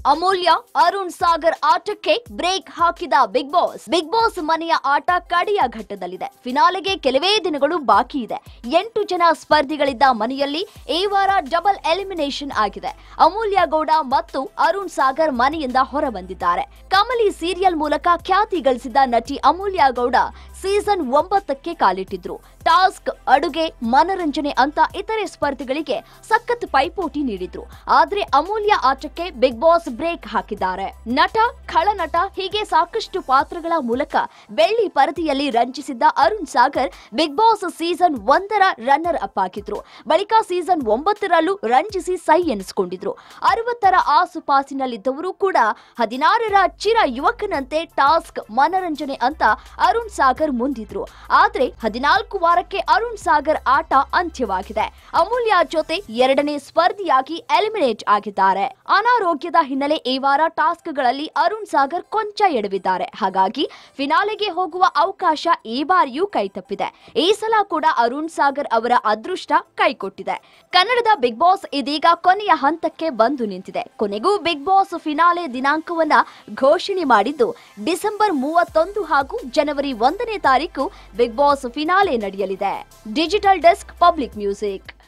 ಅಮೂಲ್ಯ ಅರುಣ್ ಸಾಗರ್ ಆಟಕ್ಕೆ ಬ್ರೇಕ್ ಹಾಕಿದ big boss big boss ಮನೆಯ ಆಟ ಕಡೆಯ ಘಟ್ಟದಲ್ಲಿದೆ ಫಿನಾಲೆಗೆ ಕೆಲವೇ ದಿನಗಳು ಬಾಕಿ ಇದೆ ಎಂಟು ಜನ ಸ್ಪರ್ಧಿಗಳಿದ್ದ ಮನೆಯಲ್ಲಿ ಈ ವಾರ ಡಬಲ್ ಎಲಿಮಿನೇಷನ್ ಆಗಿದೆ ಅಮೂಲ್ಯ ಗೌಡ ಮತ್ತು ಅರುಣ್ ಸಾಗರ್ ಮನೆಯಿಂದ ಹೊರಬಂದಿದ್ದಾರೆ ಕಮಲಿ ಸೀರಿಯಲ್ ಮೂಲಕ ಖ್ಯಾತಿ ಗಳಿಸಿದ ನಟಿ ಅಮೂಲ್ಯ ಗೌಡ ಸೀಸನ್ ಒಂಬತ್ತಕ್ಕೆ ಕಾಲಿಟ್ಟಿದ್ರು ಟಾಸ್ಕ್ ಅಡುಗೆ ಮನರಂಜನೆ ಅಂತ ಇತರೆ ಸ್ಪರ್ಧಿಗಳಿಗೆ ಸಖತ್ ಪೈಪೋಟಿ ನೀಡಿದ್ರು ಆದ್ರೆ ಅಮೂಲ್ಯ ಆಟಕ್ಕೆ ಬಿಗ್ ಬಾಸ್ ಬ್ರೇಕ್ ಹಾಕಿದ್ದಾರೆ ನಟ ಖಳನಟ ಹೀಗೆ ಸಾಕಷ್ಟು ಪಾತ್ರಗಳ ಮೂಲಕ ಬೆಳ್ಳಿ ಪರದೆಯಲ್ಲಿ ರಂಜಿಸಿದ್ದ Arun Sagar Bigg Boss season ಒಂದರ ರನ್ನರ್ ಅಪ್ ಆಗಿದ್ರು ಬಳಿಕ ಸೀಸನ್ ಒಂಬತ್ತರಲ್ಲೂ ರಂಜಿಸಿ ಸೈ ಎನಿಸಿಕೊಂಡಿದ್ರು ಅರವತ್ತರ ಆಸುಪಾಸಿನಲ್ಲಿದ್ದವರು ಕೂಡ ಹದಿನಾರರ ಚಿರ ಯುವಕನಂತೆ ಟಾಸ್ಕ್ ಮನರಂಜನೆ ಅಂತ ಅರುಣ್ ಸಾಗರ್ ಮುಂದಿದ್ರು ಆದ್ರೆ ಹದಿನಾಲ್ಕು ವಾರಕ್ಕೆ ಅರುಣ್ ಸಾಗರ್ ಆಟ ಅಂತ್ಯವಾಗಿದೆ ಅಮೂಲ್ಯ ಜೊತೆ ಎರಡನೇ ಸ್ಪರ್ಧಿಯಾಗಿ ಎಲಿಮಿನೇಟ್ ಆಗಿದ್ದಾರೆ ಅನಾರೋಗ್ಯದ ಹಿನ್ನೆಲೆ ಈ ವಾರ ಟಾಸ್ಕ್ಗಳಲ್ಲಿ ಅರುಣ್ ಸಾಗರ್ ಕೊಂಚ ಎಡವಿದ್ದಾರೆ ಹಾಗಾಗಿ ಫಿನಾಲೆಗೆ ಹೋಗುವ ಅವಕಾಶ ಈ ಬಾರಿಯೂ ಕೈತಪ್ಪಿದೆ ಈ ಸಲ ಕೂಡ ಅರುಣ್ ಸಾಗರ್ ಅವರ ಅದೃಷ್ಟ ಕೈಕೊಟ್ಟಿದೆ ಕನ್ನಡದ ಬಿಗ್ ಬಾಸ್ ಇದೀಗ ಕೊನೆಯ ಹಂತಕ್ಕೆ ಬಂದು ನಿಂತಿದೆ ಕೊನೆಗೂ ಬಿಗ್ ಬಾಸ್ ಫಿನಾಲೆ ದಿನಾಂಕವನ್ನ ಘೋಷಣೆ ಮಾಡಿದ್ದು ಡಿಸೆಂಬರ್ ಮೂವತ್ತೊಂದು ಹಾಗೂ ಜನವರಿ ಒಂದನೇ ತಾರೀಕು ಬಿಗ್ ಬಾಸ್ ಫಿನಾಲೆ ನಡೆಯಲಿದೆ ಡಿಜಿಟಲ್ ಡೆಸ್ಕ್ ಪಬ್ಲಿಕ್ ಮ್ಯೂಸಿಕ್